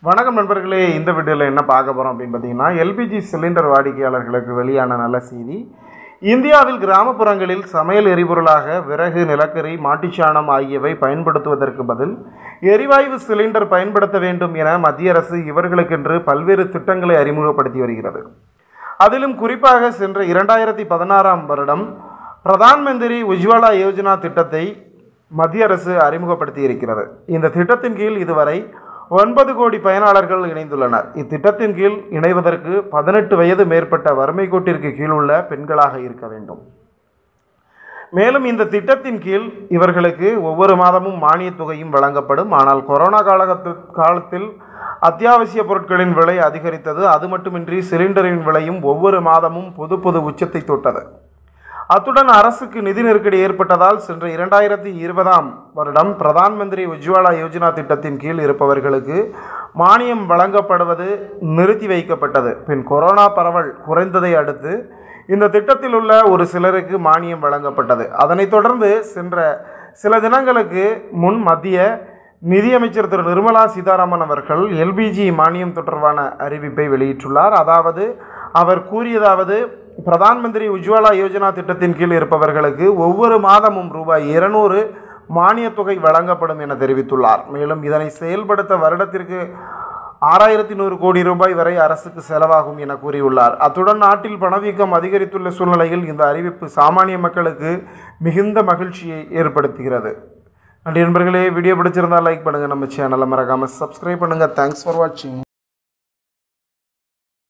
வணக்கம் நண்பர்களே இந்த வீடியோவில் என்ன பார்க்க போகிறோம் அப்படின்னு பார்த்தீங்கன்னா எல்பிஜி சிலிண்டர் வாடிக்கையாளர்களுக்கு வெளியான நல்ல செய்தி இந்தியாவில் கிராமப்புறங்களில் சமையல் எரிபொருளாக விறகு நிலக்கரி மாட்டுச்சாணம் ஆகியவை பயன்படுத்துவதற்கு பதில் எரிவாயு சிலிண்டர் பயன்படுத்த வேண்டும் என மத்திய அரசு இவர்களுக்கென்று பல்வேறு திட்டங்களை அறிமுகப்படுத்தி வருகிறது அதிலும் குறிப்பாக சென்ற இரண்டாயிரத்தி பதினாறாம் வருடம் பிரதான் மந்திரி உஜ்வாலா யோஜனா திட்டத்தை மத்திய அரசு அறிமுகப்படுத்தி இருக்கிறது இந்த திட்டத்தின் கீழ் இதுவரை ஒன்பது கோடி பயனாளர்கள் இணைந்துள்ளனர் இத்திட்டத்தின் கீழ் இணைவதற்கு பதினெட்டு வயது மேற்பட்ட வறுமை கோட்டிற்கு கீழ் உள்ள பெண்களாக இருக்க வேண்டும் மேலும் இந்த திட்டத்தின் கீழ் இவர்களுக்கு ஒவ்வொரு மாதமும் மானியத் தொகையும் வழங்கப்படும் ஆனால் கொரோனா காலகத்து காலத்தில் அத்தியாவசிய பொருட்களின் விலை அதிகரித்தது அது மட்டுமின்றி சிலிண்டரின் விலையும் ஒவ்வொரு மாதமும் புது புது உச்சத்தை தொட்டது அத்துடன் அரசுக்கு நிதி நெருக்கடி ஏற்பட்டதால் சென்ற இரண்டாயிரத்தி இருபதாம் வருடம் பிரதான் மந்திரி உஜ்வாலா யோஜனா திட்டத்தின் கீழ் இருப்பவர்களுக்கு மானியம் வழங்கப்படுவது நிறுத்தி வைக்கப்பட்டது பின் கொரோனா பரவல் குறைந்ததை அடுத்து இந்த திட்டத்தில் உள்ள ஒரு சிலருக்கு மானியம் வழங்கப்பட்டது அதனைத் தொடர்ந்து சென்ற சில தினங்களுக்கு முன் மத்திய நிதியமைச்சர் திரு நிர்மலா சீதாராமன் அவர்கள் எல்பிஜி மானியம் தொடர்பான அறிவிப்பை வெளியிட்டுள்ளார் அதாவது அவர் கூறியதாவது பிரதான் மந்திரி உஜ்வாலா யோஜனா திட்டத்தின் கீழ் இருப்பவர்களுக்கு ஒவ்வொரு மாதமும் ரூபாய் இருநூறு மானியத் தொகை வழங்கப்படும் என தெரிவித்துள்ளார் மேலும் இதனை செயல்படுத்த வருடத்திற்கு ஆறாயிரத்தி நூறு கோடி ரூபாய் வரை அரசுக்கு செலவாகும் என கூறியுள்ளார் அத்துடன் நாட்டில் பணவீக்கம் அதிகரித்துள்ள சூழ்நிலையில் இந்த அறிவிப்பு சாமானிய மக்களுக்கு மிகுந்த மகிழ்ச்சியை ஏற்படுத்துகிறது நன்றி நண்பர்களே வீடியோ பிடிச்சிருந்தால் லைக் பண்ணுங்கள் நம்ம சேனலை மறக்காமல் சப்ஸ்கிரைப் பண்ணுங்கள் தேங்க்ஸ் ஃபார் வாட்சிங்